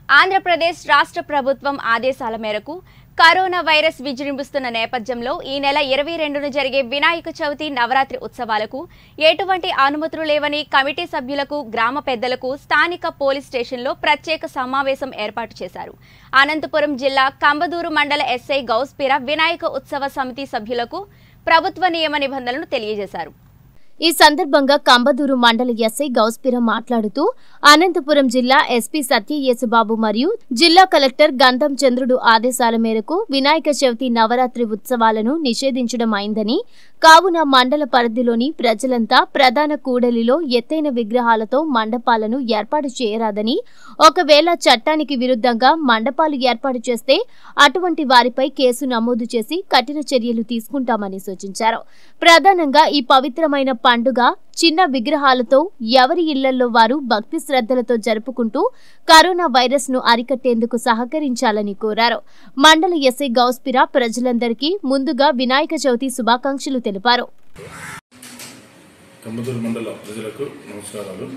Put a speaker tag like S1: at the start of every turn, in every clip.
S1: ఆంధ్రప్రదేశ్ రాష్ట్ర ప్రభుత్వం ఆదేశాల మేరకు కరోనా వైరస్ విజృంభిస్తున్న నేపథ్యంలో ఈ నెల ఇరవై రెండున జరిగే వినాయక చవితి నవరాత్రి ఉత్సవాలకు ఎటువంటి అనుమతులు లేవని కమిటీ సభ్యులకు గ్రామ పెద్దలకు స్థానిక పోలీస్ స్టేషన్లో ప్రత్యేక సమావేశం ఏర్పాటు చేశారు అనంతపురం జిల్లా కంబదూరు మండల ఎస్ఐ గౌస్పిర వినాయక ఉత్సవ సమితి సభ్యులకు ప్రభుత్వ నియమ నిబంధనలను తెలియజేశారు
S2: ఈ సందర్భంగా కంబదూరు మండల ఎస్ఐ గౌస్పిర మాట్లాడుతూ అనంతపురం జిల్లా ఎస్పీ సత్యయేసుబాబు మరియు జిల్లా కలెక్టర్ గంధం చంద్రుడు ఆదేశాల మేరకు వినాయక చవితి నవరాత్రి ఉత్సవాలను నిషేధించడం అయిందని కావున మండల పరిధిలోని ప్రజలంతా ప్రధాన కూడలిలో ఎత్తైన విగ్రహాలతో మండపాలను ఏర్పాటు చేయరాదని ఒకవేళ చట్టానికి విరుద్ధంగా మండపాలు ఏర్పాటు చేస్తే అటువంటి వారిపై కేసు నమోదు చేసి కఠిన చర్యలు తీసుకుంటామని సూచించారు ప్రధానంగా ఈ పవిత్రమైన పండుగ చిన్న విగ్రహాలతో ఎవరి ఇళ్లలో వారు భక్తి శ్రద్ధలతో జరుపుకుంటూ కరోనా వైరస్ ను అరికట్టేందుకు సహకరించాలని కోరారు మండల ఎస్ఐ గౌస్పిరా ప్రజలందరికీ ముందుగా వినాయక చవితి శుభాకాంక్షలు తెలిపారు
S3: కమ్మదూరు మండల ప్రజలకు నమస్కారాలు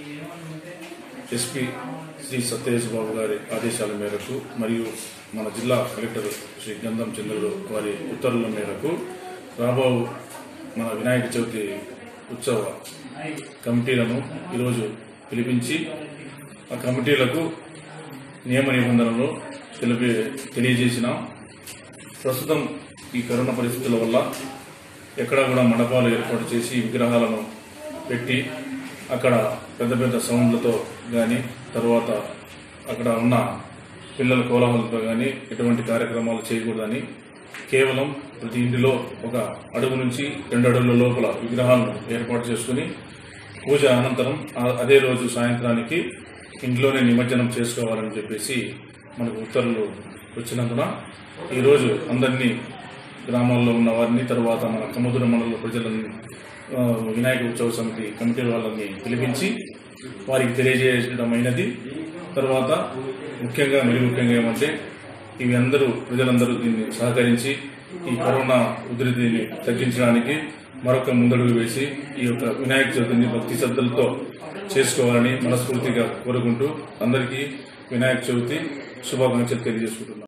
S3: ఎస్పీ శ్రీ సత్యేష్ బాబు గారి ఆదేశాల మేరకు మరియు మన జిల్లా కలెక్టర్ శ్రీ గంధం చంద్రుడు వారి ఉత్తర్వుల మేరకు రాబో మన వినాయక చవితి ఉత్సవ కమిటీలను ఈరోజు పిలిపించి ఆ కమిటీలకు నియమ నిబంధనలు తెలిపి తెలియజేసినాం ప్రస్తుతం ఈ కరోనా పరిస్థితుల వల్ల ఎక్కడా కూడా మండపాలు ఏర్పాటు చేసి విగ్రహాలను పెట్టి అక్కడ పెద్ద పెద్ద సౌండ్లతో కానీ తర్వాత అక్కడ ఉన్న పిల్లల కోలాహలతో కానీ ఎటువంటి కార్యక్రమాలు చేయకూడదని కేవలం ప్రతి ఇంటిలో ఒక అడుగు నుంచి రెండు అడుగుల లోపల విగ్రహాలను ఏర్పాటు చేసుకుని పూజ అనంతరం ఆ- అదే రోజు సాయంత్రానికి ఇంట్లోనే నిమజ్జనం చేసుకోవాలని చెప్పేసి మనకు ఉత్తర్వులు వచ్చినందున ఈరోజు అందరినీ గ్రామాల్లో ఉన్న వారిని తర్వాత మన కమ్మదుర మండల ప్రజలని ఆ, వినాయక ఉత్సవ సమితి కమిటీ వాళ్ళని పిలిపించి వారికి తెలియజేయడం అయినది తర్వాత ముఖ్యంగా మరి ముఖ్యంగా ఏమంటే ఇవి అందరూ ప్రజలందరూ దీన్ని సహకరించి ఈ కరోనా ఉధృతిని తగ్గించడానికి మరొక ముందడుగు వేసి ఈ యొక్క వినాయక చవితిని భక్తి శ్రద్ధలతో చేసుకోవాలని మనస్ఫూర్తిగా కోరుకుంటూ అందరికీ వినాయక చవితి శుభాకాంక్షలు తెలియజేసుకుంటున్నాను